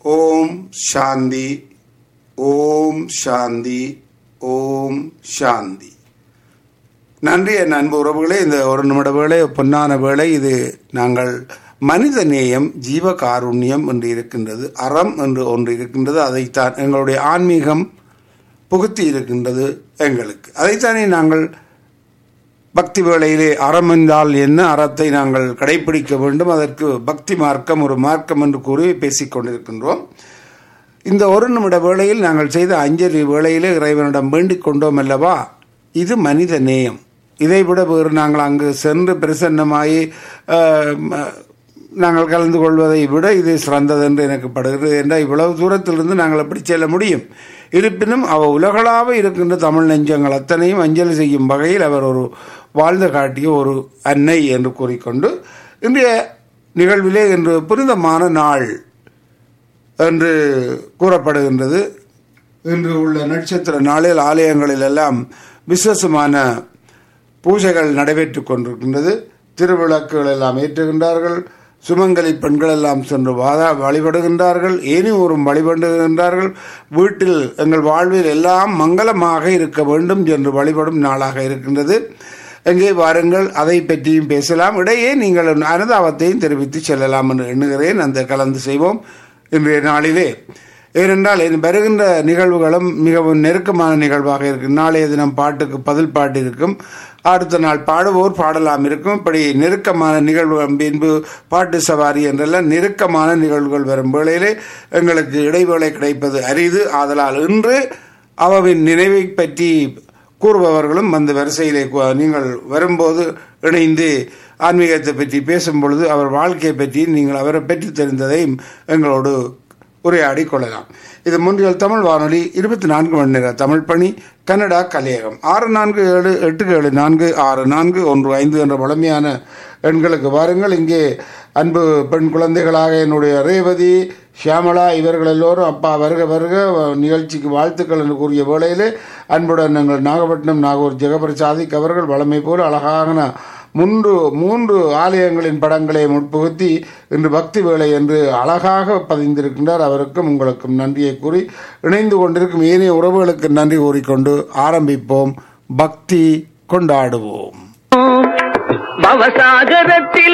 ஓம் சாந்தி ஓம் சாந்தி ஓம் சாந்தி நன்றி என் அன்பு உறவுகளே இந்த ஒரு நிமிட வேளை பொன்னான வேளை இது நாங்கள் மனித நேயம் ஜீவ காருண்யம் என்று இருக்கின்றது அறம் என்று ஒன்று இருக்கின்றது அதைத்தான் எங்களுடைய ஆன்மீகம் புகுத்தி இருக்கின்றது எங்களுக்கு அதைத்தானே நாங்கள் பக்தி வேளையிலே அறம் என்றால் என்ன அறத்தை நாங்கள் கடைபிடிக்க வேண்டும் அதற்கு பக்தி மார்க்கம் ஒரு மார்க்கம் என்று கூறி பேசிக் கொண்டிருக்கின்றோம் இந்த ஒரு நிமிட வேளையில் நாங்கள் செய்த அஞ்சலி வேளையிலே இறைவனிடம் வேண்டிக் கொண்டோம் அல்லவா இது மனித நேயம் இதைவிட வேறு நாங்கள் அங்கு சென்று பிரசன்னமாகி ஆஹ், ம- நாங்கள் கலந்து கொள்வதை விட இது சிறந்தது என்று எனக்கு படுகிறது என்றால் இவ்வளவு தூரத்திலிருந்து நாங்கள் எப்படி செல்ல முடியும் இருப்பினும் அவ உலகளாக இருக்கின்ற தமிழ் நெஞ்சங்கள் அத்தனையும் அஞ்சலி செய்யும் வகையில் அவர் ஒரு வாழ்ந்து காட்டிய ஒரு அன்னை என்று கூறிக்கொண்டு இன்றைய நிகழ்விலே இன்று புனிதமான நாள் என்று கூறப்படுகின்றது இன்று உள்ள நட்சத்திர நாளில் ஆலயங்களில் எல்லாம் விசேஷமான பூஜைகள் நடைபெற்றுக் கொண்டிருக்கின்றது திருவிளக்குகள் எல்லாம் ஏற்றுகின்றார்கள் சுமங்கலி பெண்கள் எல்லாம் சென்று வாதா வழிபடுகின்றார்கள் ஏனியூரும் வழிபடுகின்றார்கள் வீட்டில் எங்கள் வாழ்வில் எல்லாம் மங்களமாக இருக்க வேண்டும் என்று வழிபடும் நாளாக இருக்கின்றது எங்கே வாருங்கள் அதை பற்றியும் பேசலாம் இடையே நீங்கள் அனுதாபத்தையும் தெரிவித்து செல்லலாம் என்று எண்ணுகிறேன் அந்த கலந்து செய்வோம் இன்றைய நாளிலே ஏனென்றால் இனி வருகின்ற நிகழ்வுகளும் மிகவும் நெருக்கமான நிகழ்வாக இருக்கும் நாளைய தினம் பாட்டுக்கு பதில் பாட்டு இருக்கும் அடுத்த நாள் பாடுவோர் பாடலாம் இருக்கும் இப்படி நெருக்கமான நிகழ்வுகள் பின்பு பாட்டு சவாரி என்றெல்லாம் நெருக்கமான நிகழ்வுகள் வரும் வேளையிலே எங்களுக்கு இடைவேளை கிடைப்பது அரிது ஆதலால் இன்று அவவின் நினைவை பற்றி கூறுபவர்களும் அந்த வரிசையிலே கு- நீங்கள் வரும்போது இணைந்து ஆன்மீகத்தை பற்றி பேசும் பொழுது அவர் வாழ்க்கையை பற்றி நீங்கள் அவரை பற்றி தெரிந்ததையும் எங்களோடு உரையாடி கொள்ளலாம் இது முன்றியல் தமிழ் வானொலி இருபத்தி நான்கு மணி நேர தமிழ் பணி கன்னடா கலையகம் ஆறு நான்கு ஏழு எட்டு ஏழு நான்கு ஆறு நான்கு ஒன்று ஐந்து என்ற பழமையான எண்களுக்கு வாருங்கள் இங்கே அன்பு பெண் குழந்தைகளாக என்னுடைய ரேவதி ஷியாமளா இவர்கள் எல்லோரும் அப்பா வருக வருக நிகழ்ச்சிக்கு வாழ்த்துக்கள் என்று கூறிய வேளையிலே அன்புடன் எங்கள் நாகப்பட்டினம் நாகூர் ஜெகபிரசாதிக் அவர்கள் வளமை போல் அழகான மூன்று மூன்று ஆலயங்களின் படங்களை முற்புகுத்தி இன்று பக்தி வேலை என்று அழகாக பதிந்திருக்கின்றார் அவருக்கும் உங்களுக்கும் நன்றியை கூறி இணைந்து கொண்டிருக்கும் ஏனைய உறவுகளுக்கு நன்றி கூறிக்கொண்டு ஆரம்பிப்போம் பக்தி கொண்டாடுவோம் பவசாகரத்திலே